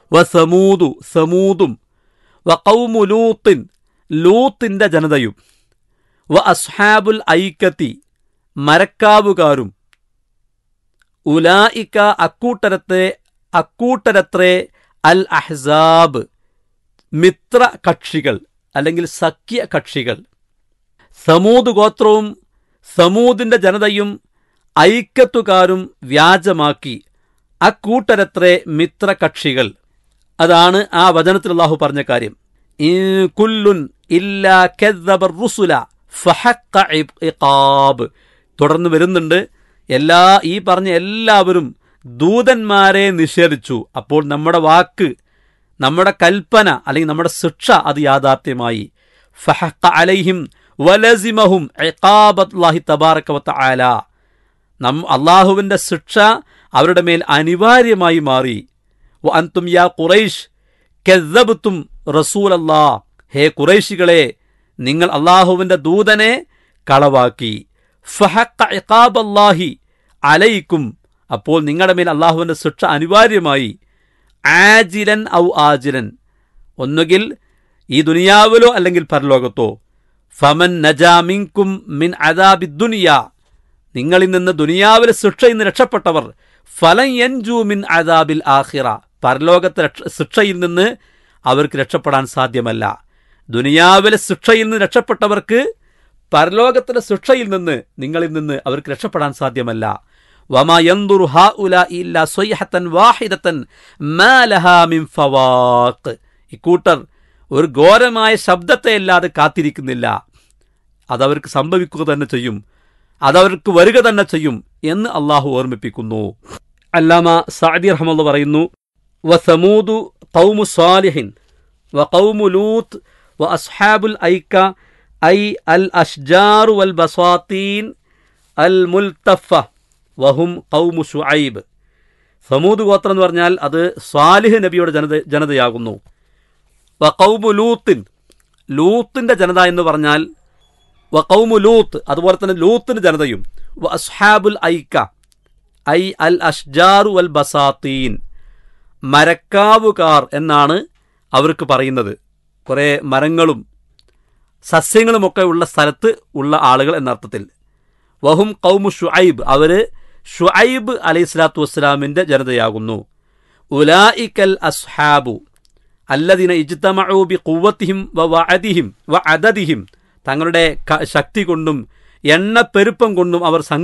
വ സമൂതു സമൂതും വ കൗമു ലൂത്തിൻ ലൂത്തിന്റെ ജനതയും വ അസ്ഹാബുൽ ഐക്കത്തി മരക്കാവുകാരും ഉലായിക്ക അക്കൂട്ടരത്തെ അക്കൂട്ടരത്രേ അൽ അഹ്സാബ് മിത്ര കക്ഷികൾ അല്ലെങ്കിൽ സഖ്യ കക്ഷികൾ സമൂത് ഗോത്രവും സമൂതിന്റെ ജനതയും ഐക്യത്തുകാരും വ്യാജമാക്കി അക്കൂട്ടരത്രേ മിത്ര കക്ഷികൾ അതാണ് ആ വചനത്തിൽ അള്ളാഹു പറഞ്ഞ കാര്യം ഇൻ കുല്ലുൻ ഇല്ലാ കദ്ദബർ റുസുല ഫഹഖ ഇഖാബ് തുടർന്ന് വരുന്നുണ്ട് എല്ലാ ഈ പറഞ്ഞ എല്ലാവരും ദൂതന്മാരെ നിഷേധിച്ചു അപ്പോൾ നമ്മുടെ വാക്ക് നമ്മുടെ കൽപ്പന അല്ലെങ്കിൽ നമ്മുടെ ശിക്ഷ അത് യാഥാർത്ഥ്യമായി ഫഹഖ അലൈഹിം വലസിമഹും ഇഖാബത്തുല്ലാഹി തബാറക വതആല നം അള്ളാഹുവിന്റെ ശിക്ഷ അവരുടെ മേൽ അനിവാര്യമായി മാറി വ അൻതും യാ ഖുറൈഷ് കെzzabtum റസൂലല്ലാ ഹേ ഖുറൈശികളെ നിങ്ങൾ അള്ളാഹുവിന്റെ ദൂതനെ കളവാക്കി ഫഹഖ ഇഖാബല്ലാഹി അലൈക്കും അപ്പോൾ നിങ്ങളുടെ മേൽ അള്ളാഹുവിന്റെ ശിക്ഷ അനിവാര്യമായി ആജിലൻ ഔ ആജിലൻ ഒന്നുകിൽ ഈ ദുനിയാവിലോ അല്ലെങ്കിൽ പരലോകത്തോ ഫമൻ നജാമിങ്കും മിൻ അദാബി ദുനിയ നിങ്ങളിൽ നിന്ന് ദുനിയാവിലെ ശിക്ഷയിൽ നിന്ന് രക്ഷപ്പെട്ടവർ ഫലൻ യൻജു മിൻ അദാബിൽ ആഖിറ പരലോകത്തെ രക്ഷ- ശിക്ഷയിൽ നിന്ന് അവർക്ക് രക്ഷപ്പെടാൻ സാധ്യമല്ല ദുനിയാവിലെ ശിക്ഷയിൽ നിന്ന് രക്ഷപ്പെട്ടവർക്ക് പരലോകത്തിലെ ശിക്ഷയിൽ നിന്ന് നിങ്ങളിൽ നിന്ന് അവർക്ക് രക്ഷപ്പെടാൻ സാധ്യമല്ല വമാ യന്ദുറു ഹാഉലാ ഇല്ലാ സ്വയ്ഹത്തൻ വാഹിദത്തൻ മാ ലഹാ മിൻ ഫവാഖ് ഇക്കൂട്ടർ ഒരു ഘോരമായ ശബ്ദത്തെ അല്ലാതെ കാത്തിരിക്കുന്നില്ല അതവർക്ക് സംഭവിക്കുക തന്നെ ചെയ്യും അതവർക്ക് വരിക തന്നെ ചെയ്യും എന്ന് അള്ളാഹു ഓർമ്മിപ്പിക്കുന്നു അല്ലാമ സാദി റഹ്മല്ല പറയുന്നു വ സമൂദു കൗമു സാലിഹിൻ വ കൗമു ലൂത്ത് വ അസ്ഹാബുൽ ഐക്ക ഐ അൽ അഷ്ജാറു വൽ ബസാത്തീൻ അൽ മുൽത്തഫ വഹും കൗമു ഷുഐബ് സമൂദ് ഗോത്രം എന്ന് പറഞ്ഞാൽ അത് സാലിഹ് നബിയുടെ ജനത ജനതയാകുന്നു വ കൗമു ലൂത്തിൻ ലൂത്തിന്റെ ജനത എന്ന് പറഞ്ഞാൽ വ കൗമു ലൂത്ത് അതുപോലെ തന്നെ ലൂത്തിന്റെ ജനതയും വ അസ്ഹാബുൽ ഐക്ക ഐ അൽ അഷ്ജാറു വൽ ബസാത്തീൻ മരക്കാവുകാർ എന്നാണ് അവർക്ക് പറയുന്നത് കുറേ മരങ്ങളും സസ്യങ്ങളുമൊക്കെ ഉള്ള സ്ഥലത്ത് ഉള്ള ആളുകൾ എന്നർത്ഥത്തിൽ വഹും കൗമു ഷുഐബ് അവര് ഷുഐബ് അലൈഹി സ്വലാത്തു വസ്സലാമിന്റെ ജനതയാകുന്നു ഉലായിക്കൽ അസ്ഹാബു അല്ലദിന ഇജ്തമഊ ബി ഖുവ്വത്തിഹിം വ വഅദിഹിം വ അദദിഹിം തങ്ങളുടെ ക- ശക്തി കൊണ്ടും എണ്ണപ്പെരുപ്പം കൊണ്ടും അവർ